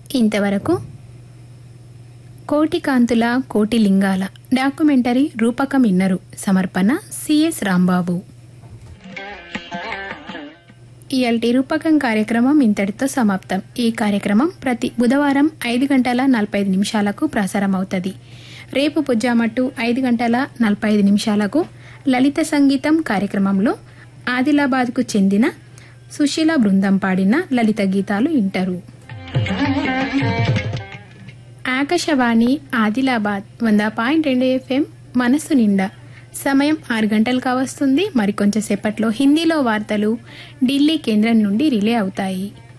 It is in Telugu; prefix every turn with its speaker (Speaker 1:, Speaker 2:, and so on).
Speaker 1: ఇంతవరకు కోటి కాంతుల కోటి లింగాల డాక్యుమెంటరీ రూపకం ఇన్నరు సమర్పణ సిఎస్ రాంబాబు ఇయాల్టి రూపకం కార్యక్రమం ఇంతటితో సమాప్తం ఈ కార్యక్రమం ప్రతి బుధవారం ఐదు గంటల నలభై ఐదు నిమిషాలకు ప్రసారం అవుతుంది రేపు పొజ్జామట్టు ఐదు గంటల నలభై ఐదు నిమిషాలకు లలిత సంగీతం కార్యక్రమంలో ఆదిలాబాద్కు చెందిన సుశీల బృందం పాడిన లలిత గీతాలు వింటారు ఆకాశవాణి ఆదిలాబాద్ వంద పాయింట్ రెండు ఎఫ్ఎం మనస్సు నిండా సమయం ఆరు గంటలు కావస్తుంది మరికొంచెం సేపట్లో హిందీలో వార్తలు ఢిల్లీ కేంద్రం నుండి రిలే అవుతాయి